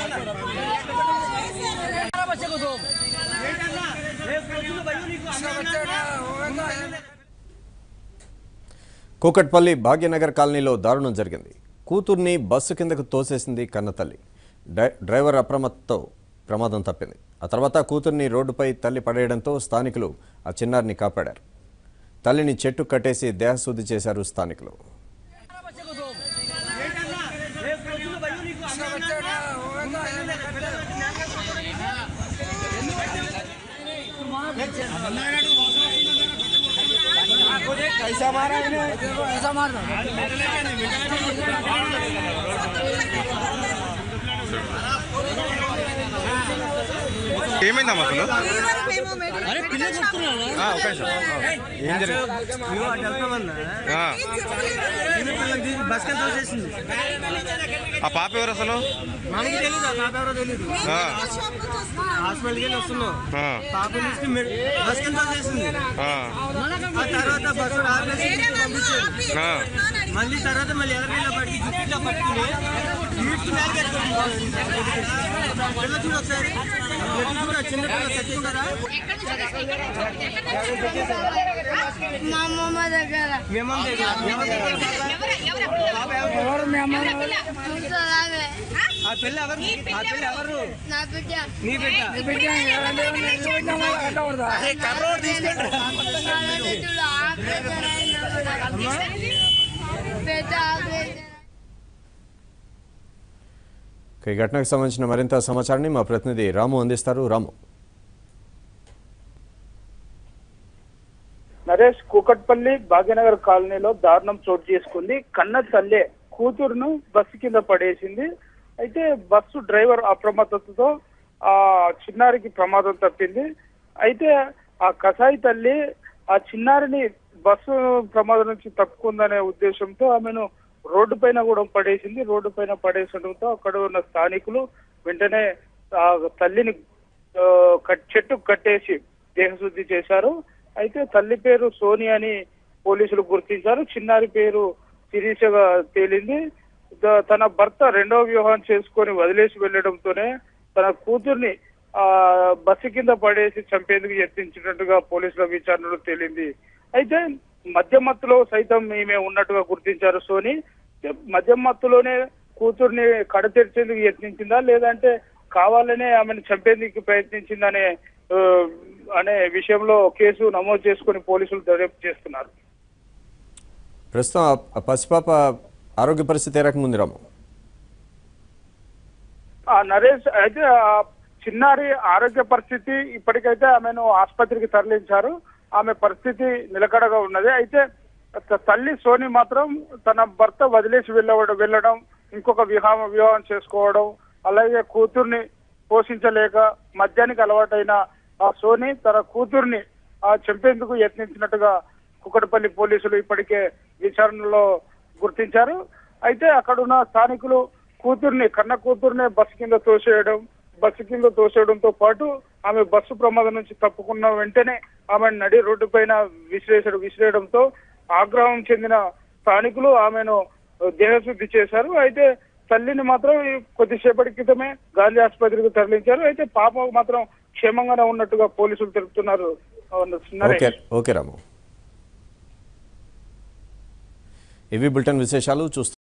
కూకట్పల్లి భాగ్యనగర్ కాలనీలో దారుణం జరిగింది కూతుర్ని బస్సు కిందకు తోసేసింది కన్నతల్లి డై- డ్రైవర్ అప్రమత్తతో ప్రమాదం తప్పింది ఆ తర్వాత కూతుర్ని రోడ్డుపై తల్లి పడేయడంతో స్థానికులు ఆ చిన్నారిని కాపాడారు తల్లిని చెట్టు కట్టేసి దేహశుద్ధి చేశారు స్థానికులు ఏమైందమ్మా అసలు ఆ, ఒక నిమిషం. ఆ, ఏం జరిగింది ఆ, బస్ కింద తోసేసింది ఆ పాప ఎవరు అసలు మనకి తెలియదు ఆ పాప ఎవరో తెలియదు ఆ, హాస్పిటల్కి వెళ్ళి వస్తున్నాం ఆ, పాప తీసుకుని మెడ్- బస్ కింద తోసేసింది ఆ, ఆ తర్వాత బస్సు ఆపేసి ఇంటికి పంపించారు ఆ. మళ్ళీ తర్వాత మళ్ళీ ఎదరిలో పట్టి జుట్టులో పట్టుకుని ఈడ్చి మేరకు ఎత్తుకొని పిల్ల చూడు ఒకసారి పిల్ల చూడు ఆ చిన్న పిల్ల చచ్చుకుంటారా మా అమ్మమ్మ దగ్గర మేము దగ్గర మేము దగ్గర చూసేలాగే ఆ పిల్ల ఎవరు ఆ పిల్ల ఎవరు నా బిడ్డ నీ బిడ్డ కాలేజీలో ఆపరేషన్ అయినప్పుడు పెద్ద ఆపరేషన్ ఇక ఈ ఘటనకు సంబంధించిన మరింత సమాచారాన్ని మా ప్రతినిధి రాము అందిస్తారు రాము నరేష్ కూకట్పల్లి భాగ్యనగర్ కాలనీలో దారుణం చోటు చేసుకుంది కన్న తల్లే కూతురును బస్సు కింద పడేసింది అయితే బస్సు డ్రైవర్ అప్రమత్తతతో ఆ చిన్నారికి ప్రమాదం తప్పింది అయితే ఆ కసాయి తల్లి ఆ చిన్నారిని బస్సు ప్రమాదం నుంచి తప్పుకుందనే ఉద్దేశంతో ఆమెను రోడ్డు పైన కూడా పడేసింది రోడ్డు పైన పడేసడంతో అక్కడ ఉన్న స్థానికులు వెంటనే ఆ తల్లిని ఆ, కట్- చెట్టు కట్టేసి దేహశుద్ధి చేశారు అయితే తల్లి పేరు సోని అని పోలీసులు గుర్తించారు చిన్నారి పేరు శిరీషగా తేలింది త- తన భర్త రెండవ వివాహం చేసుకొని వదిలేసి వెళ్లడంతోనే తన కూతుర్ని ఆ బస్సు కింద పడేసి చంపేందుకు యత్నించినట్టుగా పోలీసుల విచారణలో తేలింది అయితే మద్యం మత్తులో సైతం ఈమె ఉన్నట్టుగా గుర్తించారు సోని మద్యం మత్తులోనే కూతుర్ని కడతెరిచేందుకు యత్నించిందా లేదంటే కావాలనే ఆమెను చంపేందుకు ప్రయత్నించిందనే ఆ, అనే విషయంలో కేసు నమోదు చేసుకుని పోలీసులు దర్యాప్తు చేస్తున్నారు ప్రస్తుతం ఆ- ఆ పసిపాప ఆరోగ్య పరిస్థితి ఏ రకంగా ఉంది రాము ఆ నరేష్ అయితే ఆ చిన్నారి ఆరోగ్య పరిస్థితి ఇప్పటికైతే ఆమెను ఆసుపత్రికి తరలించారు ఆమె పరిస్థితి నిలకడగా ఉన్నది అయితే త- తల్లి సోని మాత్రం తన భర్త వదిలేసి వెళ్ళవడం వెళ్ళడం ఇంకొక వివాహం వివాహం చేసుకోవడం అలాగే కూతుర్ని పోషించలేక మద్యానికి అలవాటైన ఆ సోని తన కూతుర్ని ఆ చంపేందుకు యత్నించినట్టుగా కుక్కడపల్లి పోలీసులు ఇప్పటికే విచారణలో గుర్తించారు అయితే అక్కడున్న స్థానికులు కూతుర్ని కన్న కూతుర్నే బస్సు కింద తోసేయడం బస్సు కింద తోసేయడంతో పాటు ఆమె బస్సు ప్రమాదం నుంచి తప్పుకున్న వెంటనే ఆమె నడి రోడ్డు పైన విసిరేసడం విసిరేయడంతో ఆగ్రహం చెందిన స్థానికులు ఆమెను దేహశుద్ధి చేశారు అయితే తల్లిని మాత్రం ఈ కొద్దిసేపటి క్రితమే గాంధీ ఆసుపత్రికి తరలించారు అయితే పాప మాత్రం క్షేమంగానే ఉన్నట్టుగా పోలీసులు తెలుపుతున్నారు నరేష్. ఓకే ఓకే రాము ఇవి బులెటిన్ విశేషాలు చూస్తూ